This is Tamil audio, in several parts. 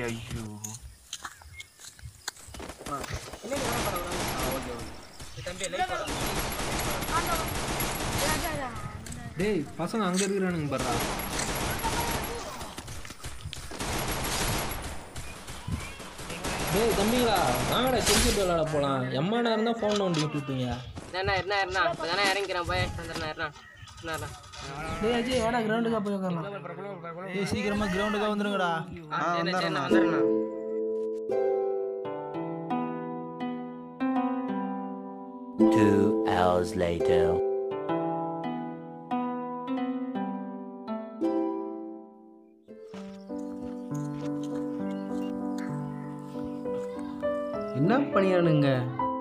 ஐயோ டேய் பசங்க அங்கே இருக்கிறானுங்க பர்றா டேய் தம்பிங்களா வாங்கடா கிரிக்கெட் விளாட போகலாம் எம்மா நேரம் தான் ஃபோன் நோண்டிக்கிட்டு இருப்பீங்க என்ன என்ன என்ன இப்போ தானே இறங்கிக்கிறேன் போய் வந்துடுறேன் என்ன என்ன டேய் அஜய் வாடா கிரவுண்டுக்கா போய் உட்காரலாம் ஏய் சீக்கிரமா கிரவுண்டுக்கா வந்துருங்கடா வந்துடுறேன் வந்துடுறேன் Two hours later. என்ன பண்ணியானுங்க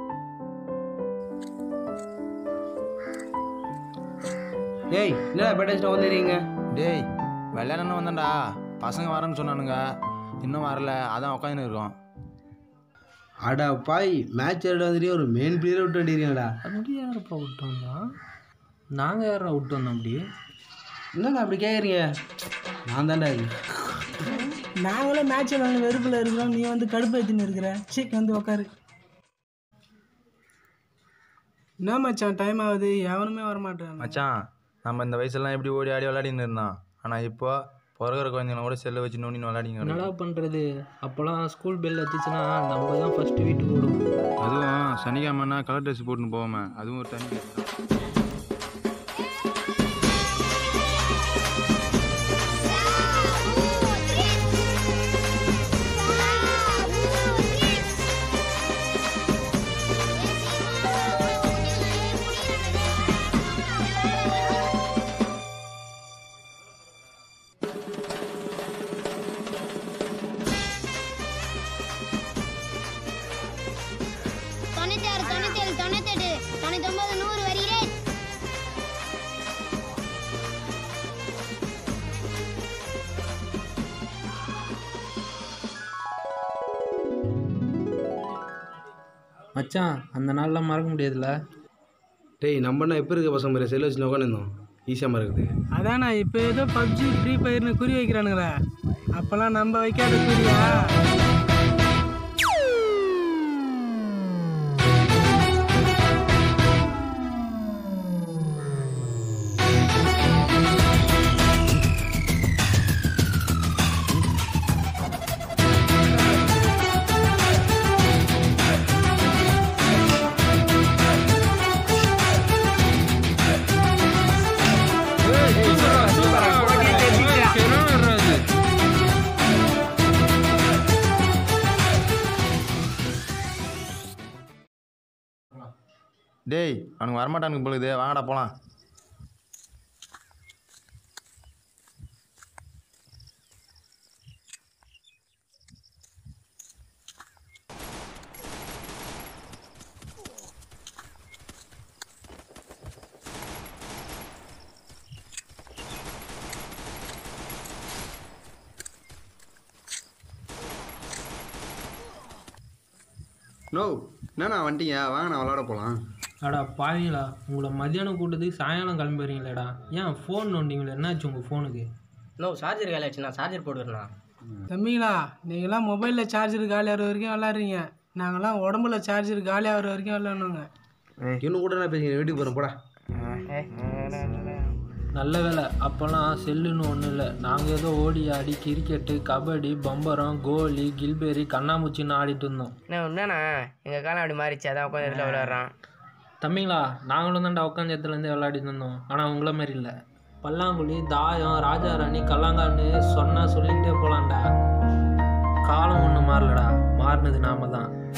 டேய் என்னடா பேட்டா வந்துடுறீங்க டேய் விளையாடணும் வந்தேன்டா பசங்க வரேன்னு சொன்னானுங்க இன்னும் வரல அதான் உட்காந்துன்னு இருக்கோம் அடா பாய் மேட்ச் ஆட வந்துட்டு ஒரு மெயின் பிளேயர் விட்டு வந்துடுறீங்கடா அப்படி யாரப்பா விட்டு வந்தோம் நாங்கள் யாரா விட்டு வந்தோம் அப்படி என்னடா அப்படி கேட்குறீங்க நான் தான்டா இது நாங்களும் மேட்ச் விளாண்டு வெறுப்பில் இருக்கிறோம் நீ வந்து கடுப்பு ஏற்றின்னு இருக்கிற சீக் வந்து உக்காரு என்ன மச்சான் டைம் ஆகுது எவனுமே வர மாட்டான் மச்சான் நம்ம இந்த வயசுலாம் எப்படி ஓடி ஆடி விளையாடின்னு இருந்தோம் ஆனால் இப்போ பிறகுற குழந்தைங்க கூட செல்லை வச்சு நோண்டின்னு விளையாடிங்க என்னடா பண்ணுறது அப்போல்லாம் ஸ்கூல் பெல் வச்சுச்சுன்னா நம்ம தான் ஃபஸ்ட்டு வீட்டுக்கு ஓடுவோம் அதுவும் சனிக்கிழமைனா கலர் ட்ரெஸ் போட்டுன்னு போவோமே அதுவும் ஒரு தனி கேஸ் தான். தொண்ணூத்தி ஆறு தொண்ணூத்தி ஏழு தொண்ணூத்தி எட்டு தொண்ணூத்தி ஒன்பது நூறு வருகிறேன் மச்சான் அந்த நாள்லாம் மறக்க முடியாதுல்ல டேய் நம்ம எப்போ இருக்க பசங்க மாதிரி செல் வச்சு உட்காந்துருந்தோம் ஈஸியாக மறக்குது அதானே இப்போ ஏதோ பப்ஜி ஃப்ரீ ஃபயர்னு குறி வைக்கிறானுங்களே அப்போல்லாம் நம்ம வைக்காத குறியா டேய் அவனுக்கு வரமாட்டானுங்க பொழுது வாங்கடா போகலாம் நோ என்னண்ணா வந்துட்டீங்க வாங்க நான் விளாட போகலாம் அடா பாவீங்களா உங்களை மதியானம் கூட்டத்துக்கு சாயங்காலம் கிளம்பிடுறீங்களேடா ஏன் ஃபோன் நோண்டிங்களே என்னாச்சு உங்கள் ஃபோனுக்கு இன்னும் சார்ஜர் காலியாச்சு நான் சார்ஜர் போட்டுக்கிறேன் தம்பிங்களா நீங்களாம் மொபைலில் சார்ஜர் காலி ஆகிற வரைக்கும் விளாட்றீங்க நாங்களாம் உடம்புல சார்ஜர் காலி ஆகிற வரைக்கும் விளாட்ணுங்க இன்னும் கூட நான் பேசுகிறேன் வீட்டுக்கு போகிறேன் போடா நல்ல வேலை அப்போல்லாம் செல்லுன்னு ஒன்றும் இல்லை நாங்கள் ஏதோ ஓடி ஆடி கிரிக்கெட்டு கபடி பம்பரம் கோலி கில்பேரி கண்ணாமூச்சின்னு ஆடிட்டு இருந்தோம் என்ன என்னண்ணா எங்கள் காலம் அப்படி மாறிச்சு அதான் உட்காந்து இடத்துல விளையாடுறான் தம்பிங்களா நாங்களும் தான்டா உட்காந்த இடத்துலேருந்து விளையாடிட்டு இருந்தோம் ஆனால் உங்களை மாதிரி இல்லை பல்லாங்குழி தாயம் ராஜா ராணி கல்லாங்கான்னு சொன்னால் சொல்லிக்கிட்டே போகலான்டா காலம் ஒன்றும் மாறலடா மாறினது நாம தான்